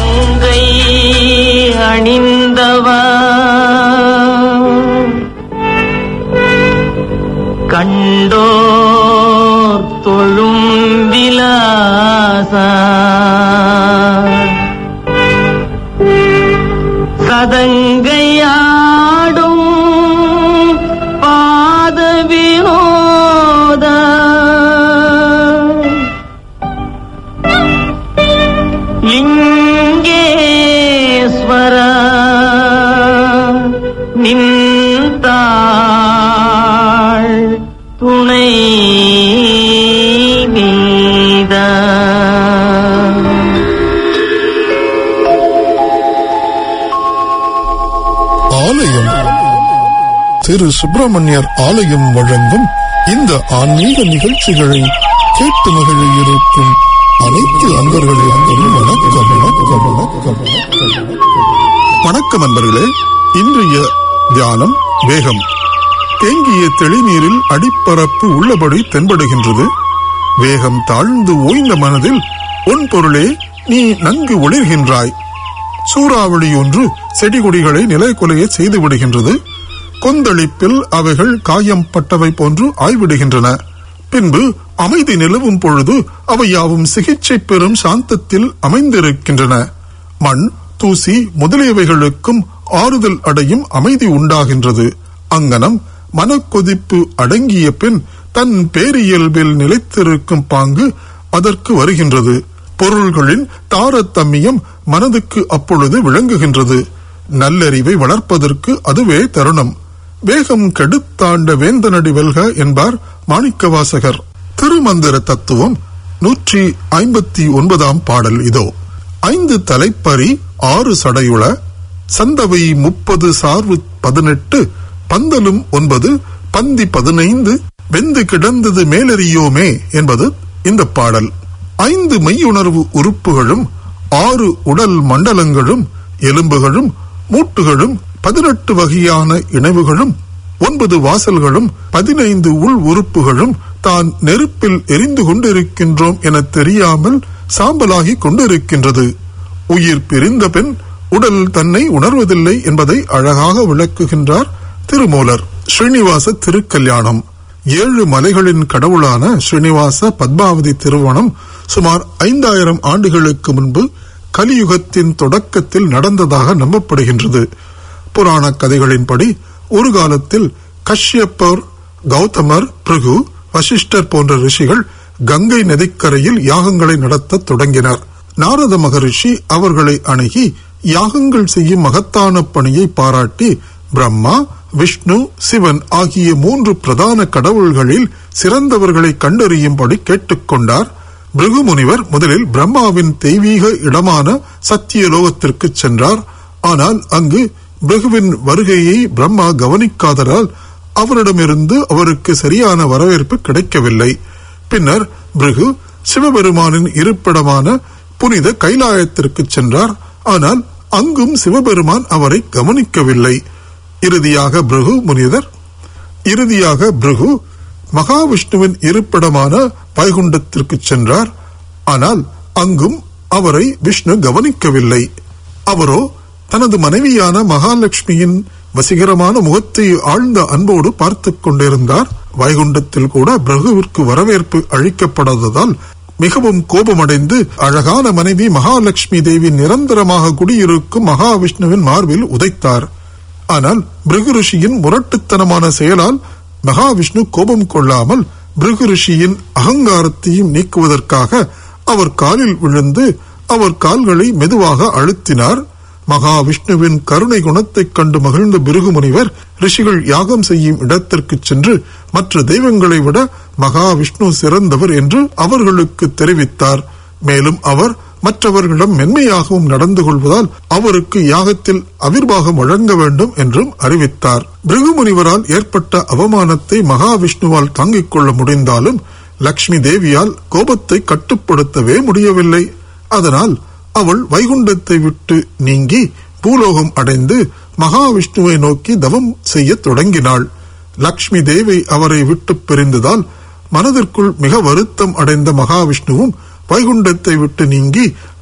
மங்கை அணிந்தவா கண்டோர் தொழும் விலாசா சதங்கையாடும் பாத வினோத லிங்கேஸ்வர நின்றாள் துணை நீதா ஆலயம் திரு சுப்பிரமணியர் ஆலயம் வழங்கும் இந்த ஆன்மீக நிகழ்ச்சிகளை கேட்டு மகிழ இருக்கும் அனைத்து அன்பர்களுக்கும் வணக்கம் வணக்கம் வணக்கம் வணக்கம். வணக்கம் அன்பர்களே இன்றைய தியானம் வேகம் தேங்கிய தெளிநீரில் அடிப்பரப்பு உள்ளபடி தென்படுகின்றது வேகம் தாழ்ந்து ஓய்ந்த மனதில் உன் பொருளே நீ நன்கு ஒளிர்கின்றாய் சூறாவளி ஒன்று செடி கொடிகளை நிலைக்குலைய செய்து விடுகின்றது கொந்தளிப்பில் அவைகள் காயம் பட்டவை போன்று ஆய்விடுகின்றன பின்பு அமைதி நிலவும் பொழுது அவை யாவும் சிகிச்சை பெறும் சாந்தத்தில் அமைந்திருக்கின்றன மண் தூசி முதலியவைகளுக்கும் ஆறுதல் அடையும் அமைதி உண்டாகின்றது அங்கனம் மனக்கொதிப்பு அடங்கிய பின் தன் பேரியல்பில் நிலைத்திருக்கும் பாங்கு அதற்கு வருகின்றது பொருள்களின் தாரதமியம் மனதுக்கு அப்பொழுது விளங்குகின்றது நல்லறிவை வளர்ப்பதற்கு அதுவே தருணம் வேகம் கெடுத்தாண்ட வேந்தனடி வெல்க என்பார் மாணிக்கவாசகர் திருமந்திர தத்துவம் நூற்றி ஐம்பத்தி ஒன்பதாம் பாடல் இதோ ஐந்து தலைப்பறி ஆறு சடையுள சந்தவை முப்பது சார்பு பதினெட்டு பந்தலும் ஒன்பது பந்தி பதினைந்து வெந்து கிடந்தது மேலறியோமே என்பது இந்த பாடல் ஐந்து மெய்யுணர்வு உறுப்புகளும் ஆறு உடல் மண்டலங்களும் எலும்புகளும் மூட்டுகளும் பதினெட்டு வகையான இணைவுகளும் ஒன்பது வாசல்களும் பதினைந்து உள் உறுப்புகளும் தான் நெருப்பில் எரிந்து கொண்டிருக்கின்றோம் என தெரியாமல் சாம்பலாகி கொண்டிருக்கின்றது உயிர் பிரிந்த பின் உடல் தன்னை உணர்வதில்லை என்பதை அழகாக விளக்குகின்றார் திருமூலர் ஸ்ரீனிவாச திருக்கல்யாணம் ஏழு மலைகளின் கடவுளான ஸ்ரீனிவாச பத்மாவதி திருமணம் சுமார் ஐந்தாயிரம் ஆண்டுகளுக்கு முன்பு கலியுகத்தின் தொடக்கத்தில் நடந்ததாக நம்பப்படுகின்றது புராண கதைகளின்படி ஒரு காலத்தில் கஷ்யப்பர் கௌதமர் பிருகு வசிஷ்டர் போன்ற ரிஷிகள் கங்கை நதிக்கரையில் யாகங்களை நடத்த தொடங்கினர் நாரத மகரிஷி அவர்களை அணுகி யாகங்கள் செய்யும் மகத்தான பணியை பாராட்டி பிரம்மா விஷ்ணு சிவன் ஆகிய மூன்று பிரதான கடவுள்களில் சிறந்தவர்களை கண்டறியும்படி கேட்டுக்கொண்டார் பிருகு முனிவர் முதலில் பிரம்மாவின் தெய்வீக இடமான சத்தியலோகத்திற்கு சென்றார் ஆனால் அங்கு பிருகுவின் வருகையை பிரம்மா கவனிக்காததால் அவரிடமிருந்து அவருக்கு சரியான வரவேற்பு கிடைக்கவில்லை பின்னர் பிருகு சிவபெருமானின் இருப்பிடமான புனித கைலாயத்திற்கு சென்றார் ஆனால் அங்கும் சிவபெருமான் அவரை கவனிக்கவில்லை இறுதியாக பிருகு முனிதர் இறுதியாக பிருகு மகாவிஷ்ணுவின் இருப்பிடமான வைகுண்டத்திற்கு சென்றார் ஆனால் அங்கும் அவரை விஷ்ணு கவனிக்கவில்லை அவரோ தனது மனைவியான மகாலட்சுமியின் வசீகரமான முகத்தை ஆழ்ந்த அன்போடு பார்த்துக் கொண்டிருந்தார் வைகுண்டத்தில் கூட பிரகுவிற்கு வரவேற்பு அளிக்கப்படாததால் மிகவும் கோபமடைந்து அழகான மனைவி மகாலட்சுமி தேவி நிரந்தரமாக குடியிருக்கும் மகாவிஷ்ணுவின் மார்பில் உதைத்தார் ஆனால் பிருகு ரிஷியின் முரட்டுத்தனமான செயலால் மகாவிஷ்ணு கோபம் கொள்ளாமல் பிருகு ரிஷியின் அகங்காரத்தையும் நீக்குவதற்காக அவர் காலில் விழுந்து அவர் கால்களை மெதுவாக அழுத்தினார் மகாவிஷ்ணுவின் கருணை குணத்தைக் கண்டு மகிழ்ந்த பிருகு முனிவர் ரிஷிகள் யாகம் செய்யும் இடத்திற்கு சென்று மற்ற தெய்வங்களை விட மகாவிஷ்ணு சிறந்தவர் என்று அவர்களுக்கு தெரிவித்தார் மேலும் அவர் மற்றவர்களிடம் மென்மையாகவும் நடந்து கொள்வதால் அவருக்கு யாகத்தில் அவிர்வாகம் வழங்க வேண்டும் என்றும் அறிவித்தார் பிருகு முனிவரால் ஏற்பட்ட அவமானத்தை மகாவிஷ்ணுவால் தாங்கிக் கொள்ள முடிந்தாலும் லக்ஷ்மி தேவியால் கோபத்தை கட்டுப்படுத்தவே முடியவில்லை அதனால் அவள் வைகுண்டத்தை விட்டு நீங்கி பூலோகம் அடைந்து மகாவிஷ்ணுவை நோக்கி தவம் செய்ய தொடங்கினாள் லக்ஷ்மி தேவி அவரை விட்டு பிரிந்ததால் மனதிற்குள் மிக வருத்தம் அடைந்த மகாவிஷ்ணுவும் வைகுண்டத்தை விட்டு நீங்கி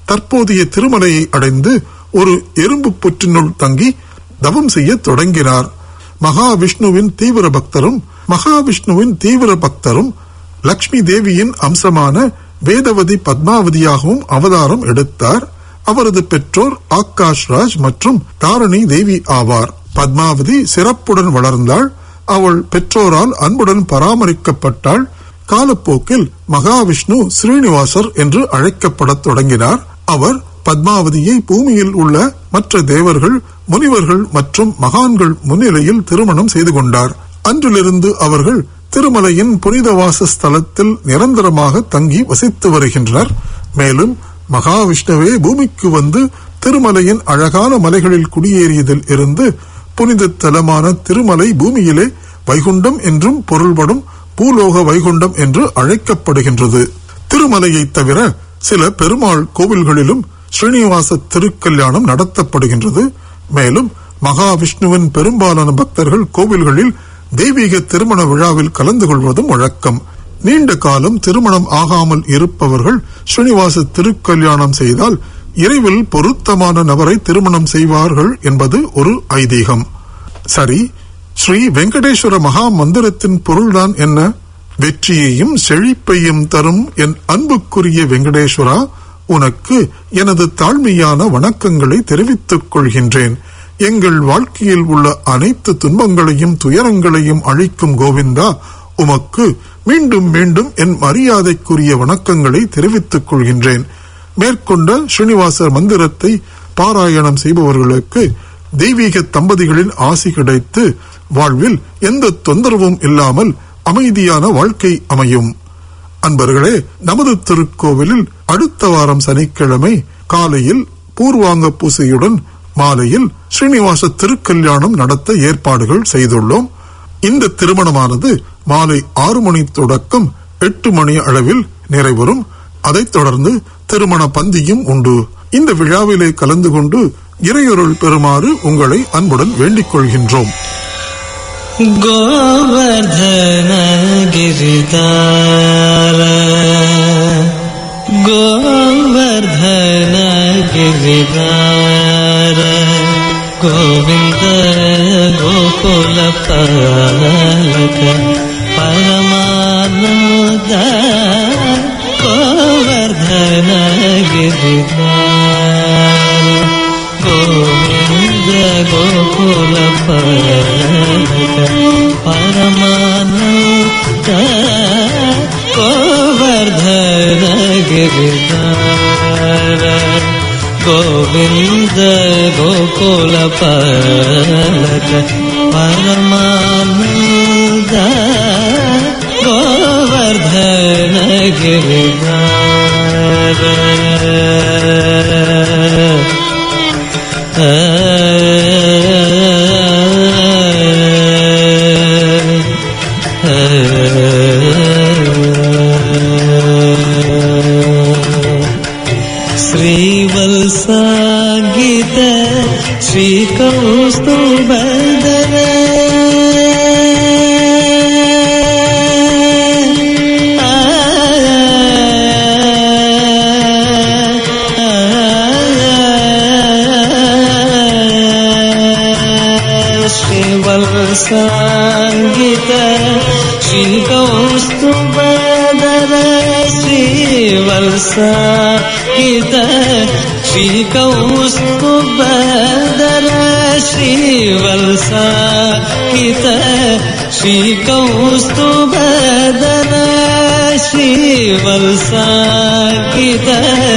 தற்போதைய திருமலையை அடைந்து ஒரு எறும்பு புற்றினுள் தங்கி தவம் செய்ய தொடங்கினார் மகாவிஷ்ணுவின் தீவிர பக்தரும் மகாவிஷ்ணுவின் தீவிர பக்தரும் லக்ஷ்மி தேவியின் அம்சமான வேதவதி பத்மாவதியாகவும் அவதாரம் எடுத்தார் அவரது பெற்றோர் ஆகாஷ் ராஜ் மற்றும் தாரணி தேவி ஆவார் பத்மாவதி சிறப்புடன் வளர்ந்தாள் அவள் பெற்றோரால் அன்புடன் பராமரிக்கப்பட்டாள் காலப்போக்கில் மகாவிஷ்ணு ஸ்ரீனிவாசர் என்று அழைக்கப்படத் தொடங்கினார் அவர் பத்மாவதியை பூமியில் உள்ள மற்ற தேவர்கள் முனிவர்கள் மற்றும் மகான்கள் முன்னிலையில் திருமணம் செய்து கொண்டார் அன்றிலிருந்து அவர்கள் திருமலையின் புனித வாசஸ்தலத்தில் நிரந்தரமாக தங்கி வசித்து வருகின்றனர் மேலும் மகாவிஷ்ணுவே பூமிக்கு வந்து திருமலையின் அழகான மலைகளில் குடியேறியதில் இருந்து புனித தலமான திருமலை பூமியிலே வைகுண்டம் என்றும் பொருள்படும் பூலோக வைகுண்டம் என்று அழைக்கப்படுகின்றது திருமலையை தவிர சில பெருமாள் கோவில்களிலும் ஸ்ரீனிவாச திருக்கல்யாணம் நடத்தப்படுகின்றது மேலும் மகாவிஷ்ணுவின் பெரும்பாலான பக்தர்கள் கோவில்களில் தெய்வீக திருமண விழாவில் கலந்து கொள்வதும் வழக்கம் நீண்ட காலம் திருமணம் ஆகாமல் இருப்பவர்கள் ஸ்ரீனிவாச திருக்கல்யாணம் செய்தால் இறைவில் பொருத்தமான நபரை திருமணம் செய்வார்கள் என்பது ஒரு ஐதீகம் சரி ஸ்ரீ வெங்கடேஸ்வர மகா மந்திரத்தின் பொருள்தான் என்ன வெற்றியையும் செழிப்பையும் தரும் என் அன்புக்குரிய வெங்கடேஸ்வரா உனக்கு எனது தாழ்மையான வணக்கங்களை தெரிவித்துக் கொள்கின்றேன் எங்கள் வாழ்க்கையில் உள்ள அனைத்து துன்பங்களையும் துயரங்களையும் அழிக்கும் கோவிந்தா உமக்கு மீண்டும் மீண்டும் என் மரியாதைக்குரிய வணக்கங்களை தெரிவித்துக் கொள்கின்றேன் மேற்கொண்ட ஸ்ரீனிவாசர் மந்திரத்தை பாராயணம் செய்பவர்களுக்கு தெய்வீக தம்பதிகளின் ஆசி கிடைத்து வாழ்வில் எந்த தொந்தரவும் இல்லாமல் அமைதியான வாழ்க்கை அமையும் அன்பர்களே நமது திருக்கோவிலில் அடுத்த வாரம் சனிக்கிழமை காலையில் பூர்வாங்க பூசையுடன் மாலையில் ஸ்ரீனிவாச திருக்கல்யாணம் நடத்த ஏற்பாடுகள் செய்துள்ளோம் இந்த திருமணமானது மாலை ஆறு மணி தொடக்கம் எட்டு மணி அளவில் நிறைவரும் அதைத் தொடர்ந்து திருமண பந்தியும் உண்டு இந்த விழாவிலே கலந்து கொண்டு இறையொருள் பெறுமாறு உங்களை அன்புடன் வேண்டிக் கொள்கின்றோம் गोवर्धन गिरिदार गोवर्धन गिरिदार गोविन्द गोकुलपालक परमानन्द गोवर्धन गिरिदार गोविन्द गोकुलपालक परमानन्द गोवर्धन गिरिधार गोविन्द गोकुलपालक परमानन्द गोवर्धन गिरिधार श्रीवत्साङ्गित श्रीकौस्तुभदर श्रीवत्साङ्गित श्रीकौस्तुभदर श्रीवत्साङ्गित श्रीकौस्तुभदर श्रीवत्साङ्गित श्रीकौस्तुभदर श्रीवत्साङ्गित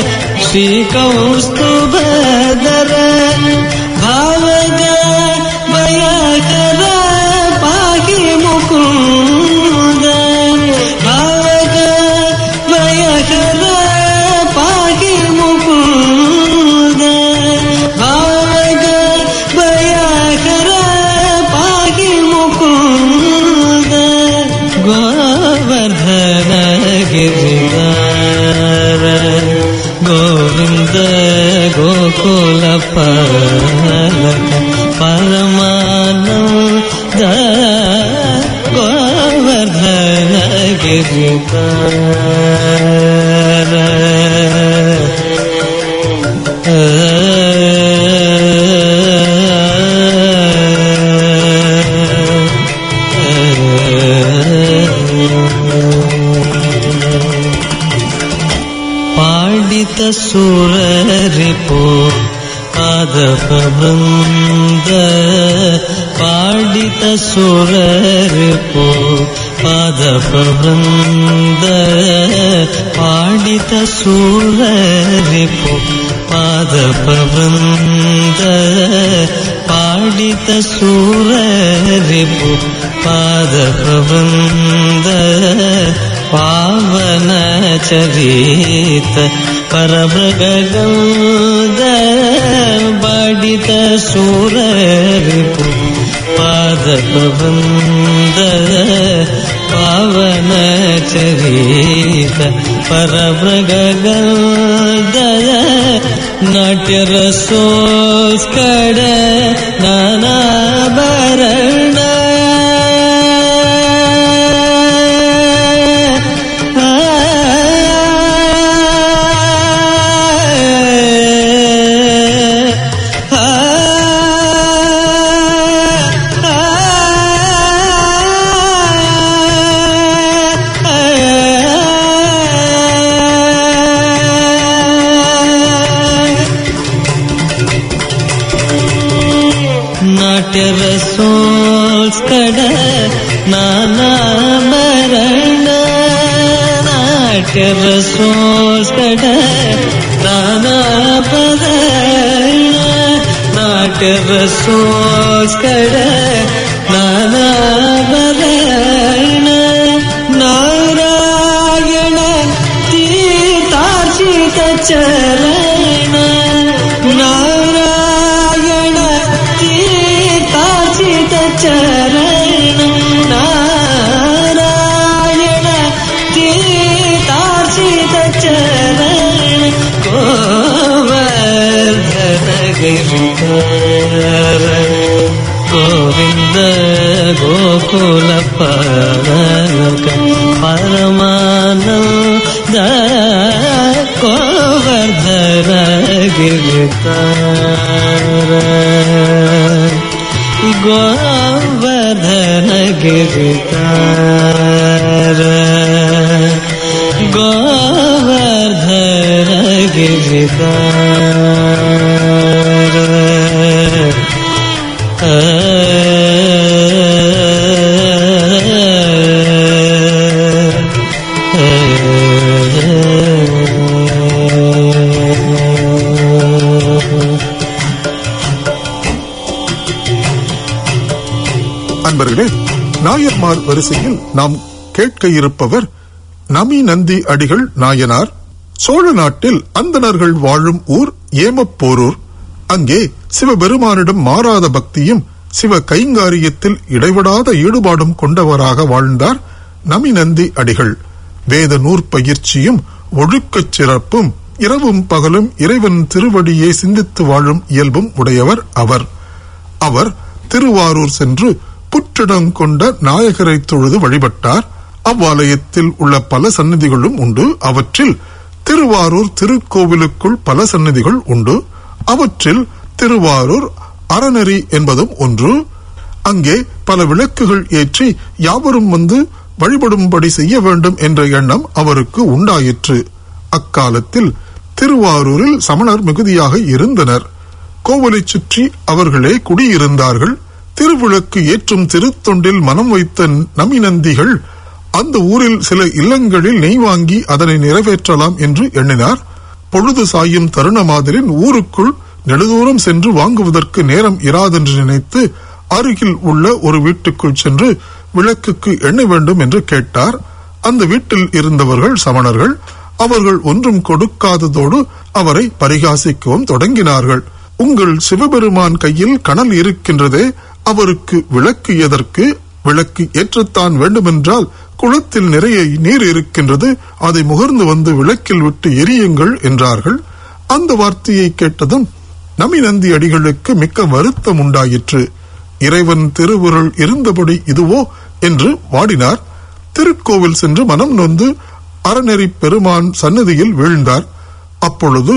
श्रीकौस्तुभदर भावग भयकर पाहि मुकुन्द भावग भयकर पाहि मुकुन्द भावग भयकर पाहि मुकुन्द गोवर्धन गिरिधार गोविन्द गोकुलपालक परमानन्द गोवर्धन गिरिधार ಪಾಡಿತ ಸುರರಿಪೋ ಪಾದಪ ವೃಂದ ಪಾಡಿತ ಸುರರಿಪೋ ಪಾದಪ ವೃಂದ ಪಾಡಿತ ಸುರರಿಪೋ ಪಾದಪ ವೃಂದ ಪಾಡಿತ ಸುರರಿಪೋ ಪಾದಪ ವೃಂದ ಪಾವನ ಚರಿತ ಪರಮೃಗಗೌದ ಬಾಡಿತ ಸೂರರಿಪು ಪಾದಪವಂದ ಪಾವನ ಚರಿತ ಪರಮೃಗಗೌದ ನಾಟ್ಯ ರಸೋಸ್ಕಡ ನಾನಾ ಭರಣ ನಾಟ್ಯ ರಸೋಸ್ಕಡ ನಾನಾ ಮರಣ ನಾಟ್ಯ ರಸೋಸ್ಕಡ ನಾನಾ ಪದಣ ನಾಟ್ಯ ರಸೋಸ್ಕಡ ನಾನಾ ಪದಣ ನಾರಾಯಣ ತೀರ್ಥಾರ್ಚಿತ ಚರಣ ನಾರಾಯಣ ತೀರ್ಥಾರ್ಚಿತ ಚರಣ ನಾರಾಯಣ ತೀರ್ಥಾರ್ಚಿತ ಚರಣ ಗೋವರ್ಧನ ಗಿರಿಧರ ಗೋವಿಂದ ಗೋಕುಲ ಪಾಲಕ ಪರಮಾನಂದ ಗೋವರ್ಧನ ಗಿರಿತಾರ ಗೋವರ್ಧನ ಗಿರಿತಾರ ಗೋವರ್ಧನ ಗಿರಿತಾರ அன்பர்களே நாயன்மார் வரிசையில் நாம் கேட்க இருப்பவர் நமி நந்தி அடிகள் நாயனார் சோழ நாட்டில் அந்தணர்கள் வாழும் ஊர் ஏமப்போரூர் அங்கே சிவபெருமானிடம் மாறாத பக்தியும் சிவ கைங்காரியத்தில் இடைவிடாத ஈடுபாடும் கொண்டவராக வாழ்ந்தார் நமி நந்தி அடிகள் வேத நூற்பயிற்சியும் ஒழுக்கச் சிறப்பும் இரவும் பகலும் இறைவன் திருவடியை சிந்தித்து வாழும் இயல்பும் உடையவர் அவர் அவர் திருவாரூர் சென்று புற்றிடம் கொண்ட நாயகரை தொழுது வழிபட்டார் அவ்வாலயத்தில் உள்ள பல சன்னதிகளும் உண்டு அவற்றில் திருவாரூர் திருக்கோவிலுக்குள் பல சன்னதிகள் உண்டு அவற்றில் திருவாரூர் அறநெறி என்பதும் ஒன்று அங்கே பல விளக்குகள் ஏற்றி யாவரும் வந்து வழிபடும்படி செய்ய வேண்டும் என்ற எண்ணம் அவருக்கு உண்டாயிற்று அக்காலத்தில் திருவாரூரில் சமணர் மிகுதியாக இருந்தனர் கோவிலைச் சுற்றி அவர்களே குடியிருந்தார்கள் திருவிளக்கு ஏற்றும் திருத்தொண்டில் மனம் வைத்த நமிநந்திகள் அந்த ஊரில் சில இல்லங்களில் நெய் வாங்கி அதனை நிறைவேற்றலாம் என்று எண்ணினார் பொழுது சாயும் தருணமாதிரின் ஊருக்குள் நெடுதூரம் சென்று வாங்குவதற்கு நேரம் இராதென்று நினைத்து அருகில் உள்ள ஒரு வீட்டுக்குள் சென்று விளக்குக்கு எண்ண வேண்டும் என்று கேட்டார் அந்த வீட்டில் இருந்தவர்கள் சமணர்கள் அவர்கள் ஒன்றும் கொடுக்காததோடு அவரை பரிகாசிக்கவும் தொடங்கினார்கள் உங்கள் சிவபெருமான் கையில் கனல் இருக்கின்றதே அவருக்கு விளக்கு எதற்கு விளக்கு ஏற்றத்தான் வேண்டுமென்றால் குளத்தில் நிறைய நீர் இருக்கின்றது அதை முகர்ந்து வந்து விளக்கில் விட்டு எரியுங்கள் என்றார்கள் அந்த வார்த்தையை கேட்டதும் நமிநந்தி அடிகளுக்கு மிக்க வருத்தம் உண்டாயிற்று இறைவன் திருவுருள் இருந்தபடி இதுவோ என்று வாடினார் திருக்கோவில் சென்று மனம் நொந்து அறநெறி பெருமான் சன்னதியில் வீழ்ந்தார் அப்பொழுது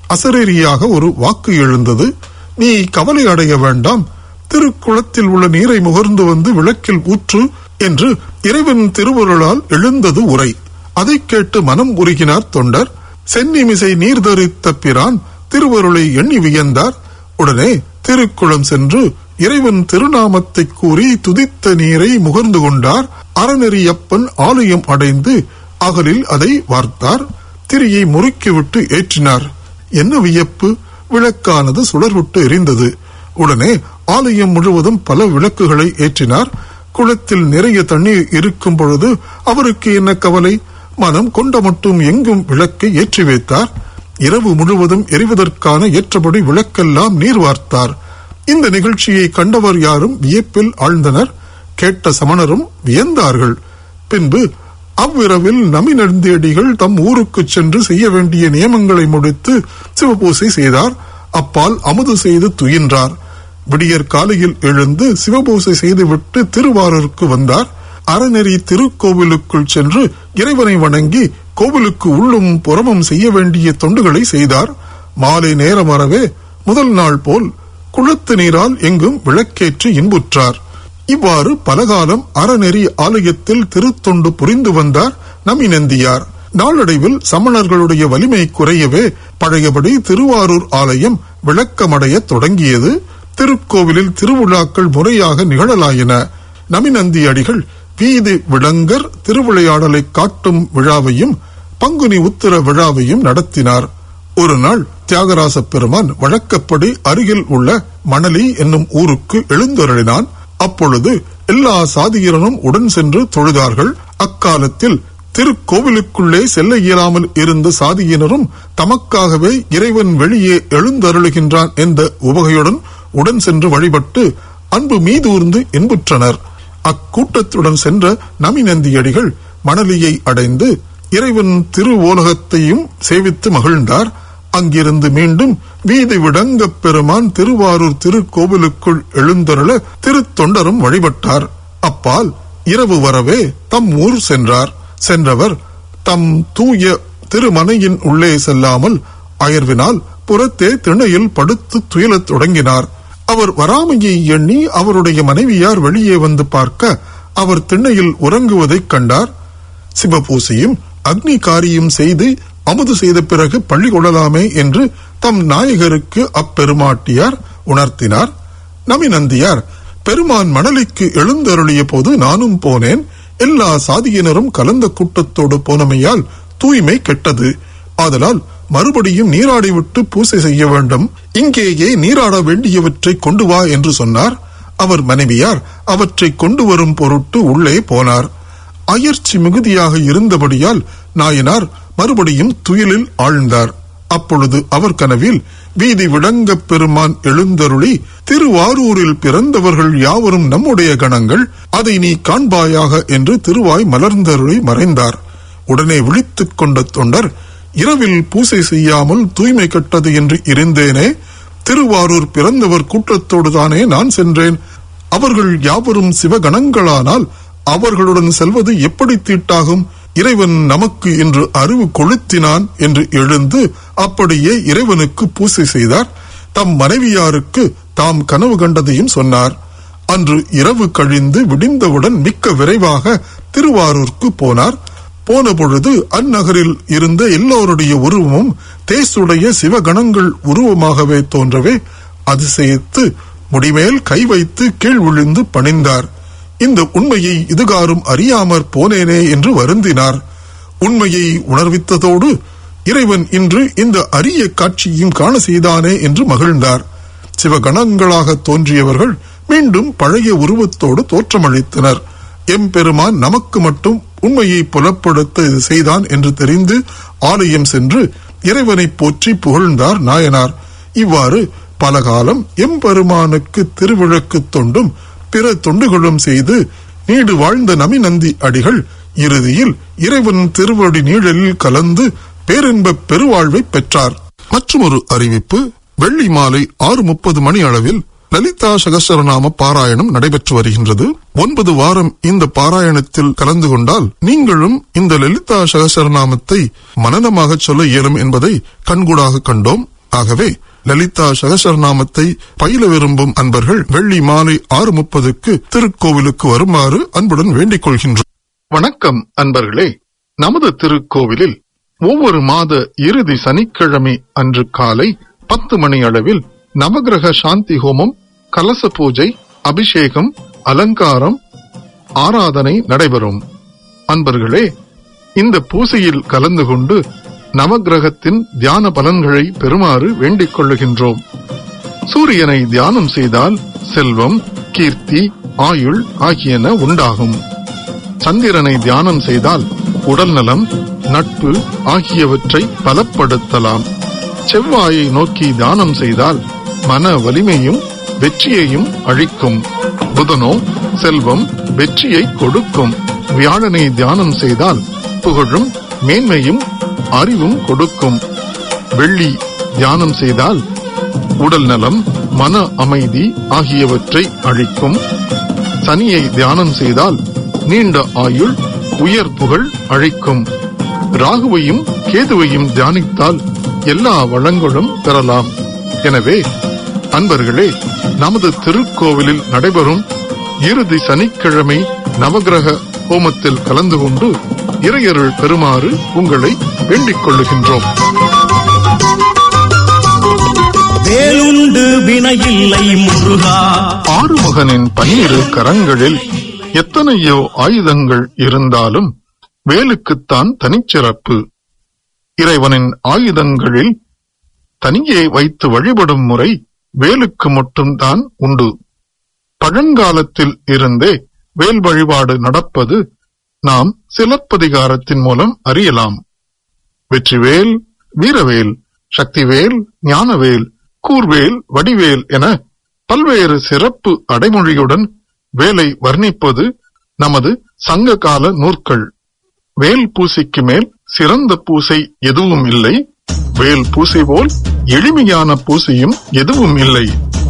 அசரீரியாக ஒரு வாக்கு எழுந்தது நீ கவலை அடைய வேண்டாம் திருக்குளத்தில் உள்ள நீரை முகர்ந்து வந்து விளக்கில் ஊற்று என்று இறைவன் திருவருளால் எழுந்தது உரை அதைக் கேட்டு மனம் உருகினார் தொண்டர் சென்னிமிசை நீர் தரித்த பிரான் திருவருளை எண்ணி வியந்தார் உடனே திருக்குளம் சென்று இறைவன் திருநாமத்தை கூறி துதித்த நீரை முகர்ந்து கொண்டார் அறநெறியப்பன் ஆலயம் அடைந்து அகலில் அதை வார்த்தார் திரியை முறுக்கிவிட்டு ஏற்றினார் என்ன வியப்பு விளக்கானது சுடர்விட்டு எரிந்தது உடனே ஆலயம் முழுவதும் பல விளக்குகளை ஏற்றினார் குளத்தில் நிறைய தண்ணீர் இருக்கும் பொழுது அவருக்கு என்ன கவலை மனம் கொண்ட மட்டும் எங்கும் விளக்கை ஏற்றி வைத்தார் இரவு முழுவதும் எரிவதற்கான ஏற்றபடி விளக்கெல்லாம் நீர் வார்த்தார் இந்த நிகழ்ச்சியை கண்டவர் யாரும் வியப்பில் ஆழ்ந்தனர் கேட்ட சமணரும் வியந்தார்கள் பின்பு அவ்விரவில் நமிநந்தேடிகள் தம் ஊருக்கு சென்று செய்ய வேண்டிய நியமங்களை முடித்து சிவபூசை செய்தார் அப்பால் அமுது செய்து துயின்றார் விடியற் காலையில் எழுந்து சிவபூசை செய்துவிட்டு திருவாரூருக்கு வந்தார் அறநெறி திருக்கோவிலுக்குள் சென்று இறைவனை வணங்கி கோவிலுக்கு உள்ளும் புறமும் செய்ய வேண்டிய தொண்டுகளை செய்தார் மாலை நேரமறவே முதல் நாள் போல் குளத்து நீரால் எங்கும் விளக்கேற்றி இன்புற்றார் இவ்வாறு பலகாலம் அறநெறி ஆலயத்தில் திருத்தொண்டு புரிந்து வந்தார் நமிநந்தியார் நாளடைவில் சமணர்களுடைய வலிமை குறையவே பழையபடி திருவாரூர் ஆலயம் விளக்கமடைய தொடங்கியது திருக்கோவிலில் திருவிழாக்கள் முறையாக நிகழலாயின நமிநந்தி அடிகள் வீதி விளங்கர் திருவிளையாடலை காட்டும் விழாவையும் பங்குனி உத்திர விழாவையும் நடத்தினார் ஒரு நாள் தியாகராச பெருமான் வழக்கப்படி அருகில் உள்ள மணலி என்னும் ஊருக்கு எழுந்தருளினான் அப்பொழுது எல்லா சாதியினரும் உடன் சென்று தொழுதார்கள் அக்காலத்தில் திருக்கோவிலுக்குள்ளே செல்ல இயலாமல் இருந்த சாதியினரும் தமக்காகவே இறைவன் வெளியே எழுந்தருளுகின்றான் என்ற உவகையுடன் உடன் சென்று வழிபட்டு அன்பு மீதூர்ந்து இன்புற்றனர் அக்கூட்டத்துடன் சென்ற நமிநந்தியடிகள் மணலியை அடைந்து இறைவன் திருவோலகத்தையும் சேவித்து மகிழ்ந்தார் அங்கிருந்து மீண்டும் வீதி விடங்கப் பெருமான் திருவாரூர் திருக்கோவிலுக்குள் எழுந்தருள திருத்தொண்டரும் வழிபட்டார் அப்பால் இரவு வரவே தம் ஊர் சென்றார் சென்றவர் தம் தூய திருமனையின் உள்ளே செல்லாமல் அயர்வினால் புறத்தே திணையில் படுத்து துயிலத் தொடங்கினார் அவர் வராமையை எண்ணி அவருடைய மனைவியார் வெளியே வந்து பார்க்க அவர் திண்ணையில் உறங்குவதைக் கண்டார் சிவபூசையும் அக்னி காரியம் செய்து அமுது செய்த பிறகு பள்ளி கொள்ளலாமே என்று தம் நாயகருக்கு அப்பெருமாட்டியார் உணர்த்தினார் நமிநந்தியார் பெருமான் மணலிக்கு எழுந்தருளிய போது நானும் போனேன் எல்லா சாதியினரும் கலந்த கூட்டத்தோடு போனமையால் தூய்மை கெட்டது ஆதலால் மறுபடியும் நீராடி விட்டு பூசை செய்ய வேண்டும் இங்கேயே நீராட வேண்டியவற்றை கொண்டு வா என்று சொன்னார் அவர் மனைவியார் அவற்றை கொண்டு வரும் பொருட்டு உள்ளே போனார் அயர்ச்சி மிகுதியாக இருந்தபடியால் நாயனார் மறுபடியும் துயிலில் ஆழ்ந்தார் அப்பொழுது அவர் கனவில் வீதி விளங்கப் பெருமான் எழுந்தருளி திருவாரூரில் பிறந்தவர்கள் யாவரும் நம்முடைய கணங்கள் அதை நீ காண்பாயாக என்று திருவாய் மலர்ந்தருளி மறைந்தார் உடனே விழித்துக் கொண்ட தொண்டர் இரவில் பூசை செய்யாமல் தூய்மை கட்டது என்று இருந்தேனே திருவாரூர் பிறந்தவர் கூட்டத்தோடு தானே நான் சென்றேன் அவர்கள் யாவரும் சிவகணங்களானால் அவர்களுடன் செல்வது எப்படி தீட்டாகும் இறைவன் நமக்கு இன்று அறிவு கொளுத்தினான் என்று எழுந்து அப்படியே இறைவனுக்கு பூசை செய்தார் தம் மனைவியாருக்கு தாம் கனவு கண்டதையும் சொன்னார் அன்று இரவு கழிந்து விடிந்தவுடன் மிக்க விரைவாக திருவாரூருக்கு போனார் போன பொழுது அந்நகரில் இருந்த எல்லோருடைய உருவமும் தேசுடைய சிவகணங்கள் உருவமாகவே தோன்றவே அதிசயித்து முடிமேல் கை வைத்து கீழ் விழுந்து பணிந்தார் இந்த உண்மையை இதுகாரும் அறியாமற் போனேனே என்று வருந்தினார் உண்மையை உணர்வித்ததோடு இறைவன் இன்று இந்த அரிய காட்சியும் காண செய்தானே என்று மகிழ்ந்தார் சிவகணங்களாக தோன்றியவர்கள் மீண்டும் பழைய உருவத்தோடு தோற்றமளித்தனர் எம்பெருமான் நமக்கு மட்டும் உண்மையை புலப்படுத்த இது செய்தான் என்று தெரிந்து ஆலயம் சென்று இறைவனை போற்றி புகழ்ந்தார் நாயனார் இவ்வாறு பலகாலம் எம்பெருமானுக்கு திருவிழக்கு தொண்டும் பிற தொண்டுகளும் செய்து நீடு வாழ்ந்த நமிநந்தி அடிகள் இறுதியில் இறைவன் திருவடி நீழலில் கலந்து பேரின்ப பெருவாழ்வை பெற்றார் மற்றொரு அறிவிப்பு வெள்ளி மாலை ஆறு முப்பது மணி அளவில் லலிதா சகசரநாம பாராயணம் நடைபெற்று வருகின்றது ஒன்பது வாரம் இந்த பாராயணத்தில் கலந்து கொண்டால் நீங்களும் இந்த லலிதா சகசரநாமத்தை மனநமாக சொல்ல இயலும் என்பதை கண்கூடாக கண்டோம் ஆகவே லலிதா சகசரநாமத்தை பயில விரும்பும் அன்பர்கள் வெள்ளி மாலை ஆறு முப்பதுக்கு திருக்கோவிலுக்கு வருமாறு அன்புடன் வேண்டிக் கொள்கின்றோம் வணக்கம் அன்பர்களே நமது திருக்கோவிலில் ஒவ்வொரு மாத இறுதி சனிக்கிழமை அன்று காலை பத்து மணி அளவில் நவகிரக சாந்தி ஹோமம் கலச பூஜை அபிஷேகம் அலங்காரம் ஆராதனை நடைபெறும் அன்பர்களே இந்த பூசையில் கலந்து கொண்டு நவகிரகத்தின் தியான பலன்களை பெறுமாறு வேண்டிக் கொள்ளுகின்றோம் சூரியனை தியானம் செய்தால் செல்வம் கீர்த்தி ஆயுள் ஆகியன உண்டாகும் சந்திரனை தியானம் செய்தால் உடல் நலம் நட்பு ஆகியவற்றை பலப்படுத்தலாம் செவ்வாயை நோக்கி தியானம் செய்தால் மன வலிமையும் வெற்றியையும் அழிக்கும் புதனோ செல்வம் வெற்றியை கொடுக்கும் வியாழனை தியானம் செய்தால் புகழும் மேன்மையும் அறிவும் கொடுக்கும் வெள்ளி தியானம் செய்தால் உடல் நலம் மன அமைதி ஆகியவற்றை அழிக்கும் சனியை தியானம் செய்தால் நீண்ட ஆயுள் உயர் புகழ் அழைக்கும் ராகுவையும் கேதுவையும் தியானித்தால் எல்லா வளங்களும் பெறலாம் எனவே அன்பர்களே நமது திருக்கோவிலில் நடைபெறும் இறுதி சனிக்கிழமை நவகிரக ஹோமத்தில் கலந்து கொண்டு இறையருள் பெறுமாறு உங்களை வேண்டிக் கொள்ளுகின்றோம் வேலுண்டு வினையில்லை முருகா ஆறுமுகனின் பன்னிரு கரங்களில் எத்தனையோ ஆயுதங்கள் இருந்தாலும் வேலுக்குத்தான் தனிச்சிறப்பு இறைவனின் ஆயுதங்களில் தனியே வைத்து வழிபடும் முறை வேலுக்கு மட்டும்தான் உண்டு பழங்காலத்தில் இருந்தே வேல் வழிபாடு நடப்பது நாம் சிலப்பதிகாரத்தின் மூலம் அறியலாம் வெற்றிவேல் வீரவேல் சக்திவேல் ஞானவேல் கூர்வேல் வடிவேல் என பல்வேறு சிறப்பு அடைமொழியுடன் வேலை வர்ணிப்பது நமது சங்க கால நூற்கள் வேல் பூசைக்கு மேல் சிறந்த பூசை எதுவும் இல்லை வேல் பூசை போல் எளிமையான பூசையும் எதுவும் இல்லை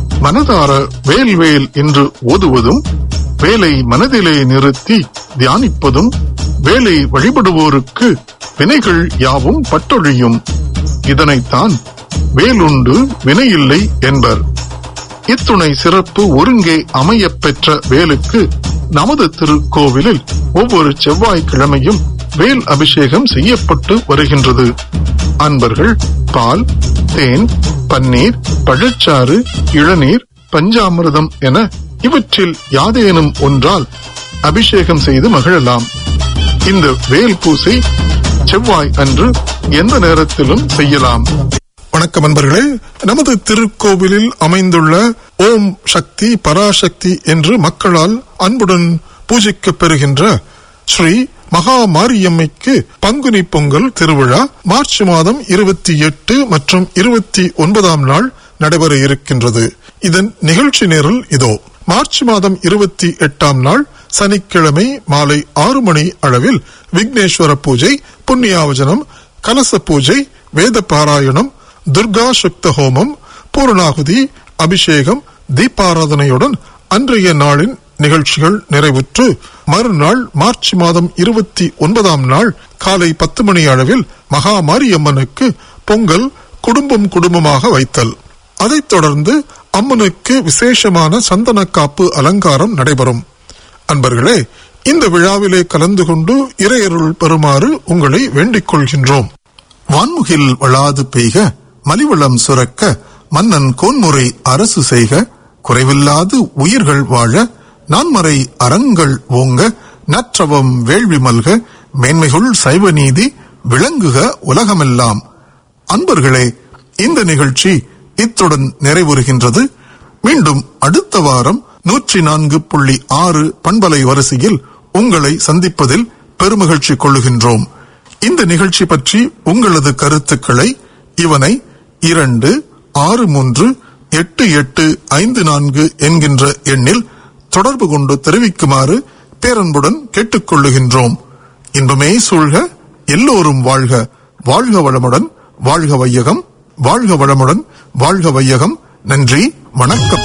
மனதார வேல் வேல் என்று ஓதுவதும் வேலை மனதிலே நிறுத்தி தியானிப்பதும் வேலை வழிபடுவோருக்கு வினைகள் யாவும் பட்டொழியும் இதனைத்தான் வேலுண்டு வினையில்லை என்பர் இத்துணை சிறப்பு ஒருங்கே அமையப் பெற்ற வேலுக்கு நமது திருக்கோவிலில் ஒவ்வொரு செவ்வாய்க்கிழமையும் வேல் அபிஷேகம் செய்யப்பட்டு வருகின்றது அன்பர்கள் பால் தேன் பன்னீர் பழச்சாறு இளநீர் பஞ்சாமிர்தம் என இவற்றில் யாதேனும் ஒன்றால் அபிஷேகம் செய்து மகிழலாம் இந்த வேல் பூசை செவ்வாய் அன்று எந்த நேரத்திலும் செய்யலாம் வணக்கம் அன்பர்களே நமது திருக்கோவிலில் அமைந்துள்ள ஓம் சக்தி பராசக்தி என்று மக்களால் அன்புடன் பூஜிக்கப் பெறுகின்ற ஸ்ரீ மகா மாரியம்மைக்கு பங்குனி பொங்கல் திருவிழா மார்ச் மாதம் இருபத்தி எட்டு மற்றும் இருபத்தி ஒன்பதாம் நாள் நடைபெற இருக்கின்றது இதன் நிகழ்ச்சி நிரல் இதோ மார்ச் மாதம் இருபத்தி எட்டாம் நாள் சனிக்கிழமை மாலை ஆறு மணி அளவில் விக்னேஸ்வர பூஜை புண்ணியாவஜனம் கலச பூஜை வேத பாராயணம் துர்கா சுக்த ஹோமம் பூர்ணாகுதி அபிஷேகம் தீபாராதனையுடன் அன்றைய நாளின் நிகழ்ச்சிகள் நிறைவுற்று மறுநாள் மார்ச் மாதம் இருபத்தி ஒன்பதாம் நாள் காலை பத்து மணி அளவில் மகா மாரியம்மனுக்கு பொங்கல் குடும்பம் குடும்பமாக வைத்தல் அதைத் தொடர்ந்து அம்மனுக்கு விசேஷமான சந்தன காப்பு அலங்காரம் நடைபெறும் அன்பர்களே இந்த விழாவிலே கலந்து கொண்டு இறையருள் பெறுமாறு உங்களை வேண்டிக் கொள்கின்றோம் வான்முகில் வளாது பெய்க மலிவளம் சுரக்க மன்னன் கோன்முறை அரசு செய்க குறைவில்லாது உயிர்கள் வாழ நான்மறை அறங்கள் ஓங்க நற்றவம் வேள்வி மல்க மேன்மைகுள் சைவ நீதி விளங்குக உலகமெல்லாம் அன்பர்களே இந்த நிகழ்ச்சி இத்துடன் நிறைவுறுகின்றது மீண்டும் அடுத்த வாரம் நூற்றி நான்கு புள்ளி ஆறு பண்பலை வரிசையில் உங்களை சந்திப்பதில் பெருமகிழ்ச்சி கொள்ளுகின்றோம் இந்த நிகழ்ச்சி பற்றி உங்களது கருத்துக்களை இவனை இரண்டு ஆறு மூன்று எட்டு எட்டு ஐந்து நான்கு என்கின்ற எண்ணில் தொடர்பு கொண்டு தெரிவிக்குமாறு பேரன்புடன் கேட்டுக்கொள்ளுகின்றோம் இன்பமே சூழ்க எல்லோரும் வாழ்க வாழ்க வளமுடன் வாழ்க வையகம் வாழ்க வளமுடன் வாழ்க வையகம் நன்றி வணக்கம்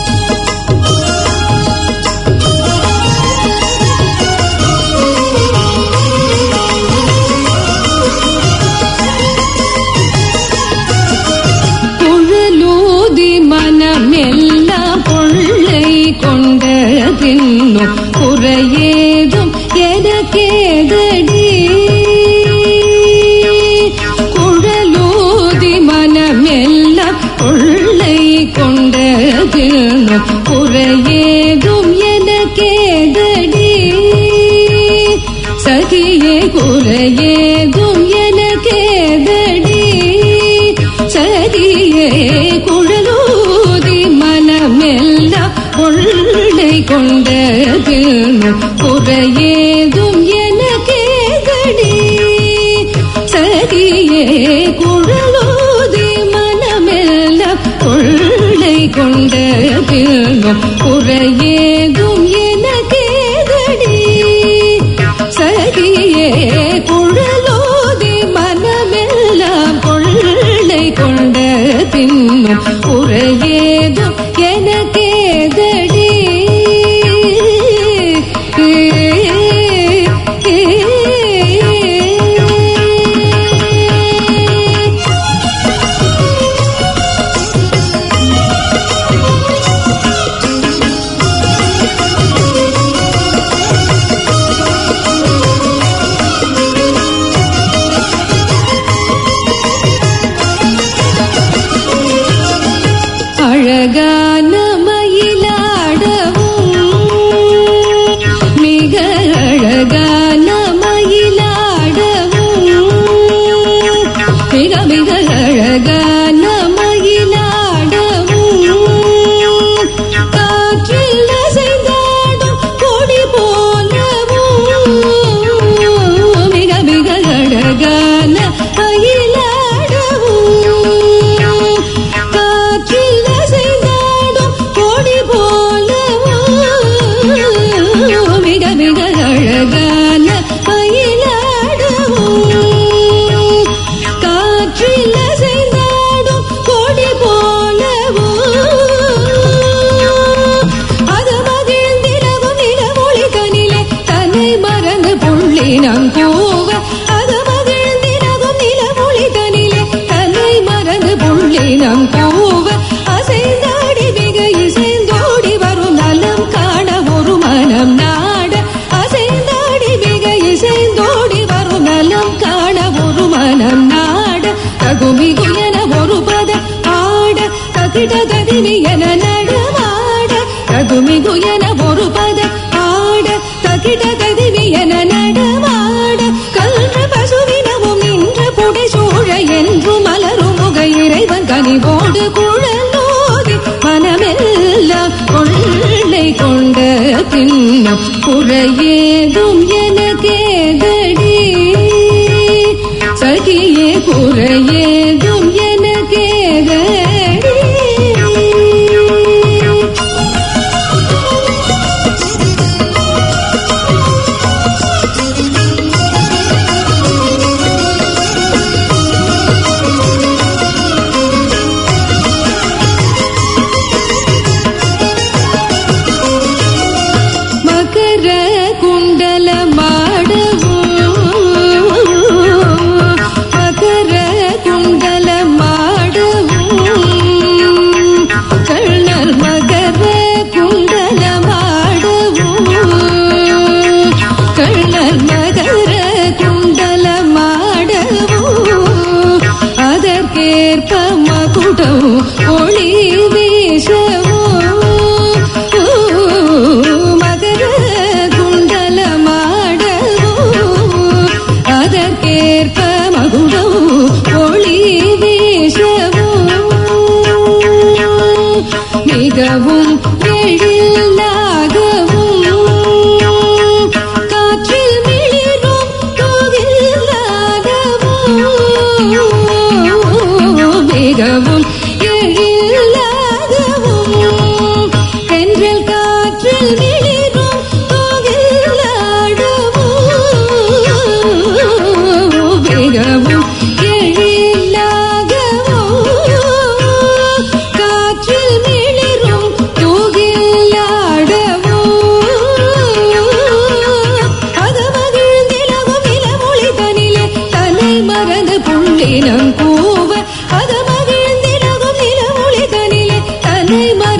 புழு கொள்ளை கொண்ட குறையேதும் எனக்கேதடி சகியே குறையேதும் எனக்கேதடி சதியே குழலூதி மனமெல்லாம் கொள்ளை கொண்ட குறையேதும் எனக்கேதடி சதியே குழலூதி மனமெல்லாம் கொள்ளை கொண்ட குறையேதும் எனக்கேதடி சகியே குழலோதி மனமெல்லாம் கொள்ளை கொண்ட பின்னும் குறையேதும் எனக்கேதடி அழகான மயிலாடவும் மிக அழகான மயிலாடவும் மிக மிக அழகான மயிலாடவும் காற்றில் அசைந்தாடும் கொடி போலவும் மிக மிக அழகான மயிலாடவும் காற்றில் அசைந்தாடும் கொடி போலவும் மிக மிக அழகான மயிலாடவும் காற்றில் அசைந்தாடும் கொடி போலவும் அது மகிழ்ந்திரவும் நிலவொளி தனிலே தன்னை மறந்து புள்ளினம் கூவ அது மகிழ்ந்திரவும் நிலவொளி தனிலே தன்னை மறந்து புள்ளினம் கூவ அசைந்தாடி மிக இசைந்தோடி வரும் நலம் காண ஒரு மனம் நாட அசைந்தாடி மிக இசைந்தோடி வரும் நலம் காண ஒரு மனம் நாட தகுமிகு என ஒரு பத ஆட தகிட ததிமி என நடமாட தகுமிகு என ஒரு பத ஆட தகிட ததிமி என நடமாட கல்ற பசுவினமும் நின்ற புடை சூழ என்று மலரும் முக இறைவன் கனிவோடு குழலோதி மனமெல்லாம் கொள்ளை கொண்ட பின்னும் குறையேதும் எனக்கேதடி சகியே குறையேதும் எனக்கேதடி மகர குண்டல மாடவும் மகர குண்டல மாடவும் கண்ணர் மகர குண்டல மாடவும் கண்ணர் மகர குண்டல மாடவும் அதற்கேற்ப மகுடம் ஒளி வீசவும் மகர குண்டல மாடவும் அதற்கேற்ப மகுடம் ஒளி வீசவும் மிகவும் எழில்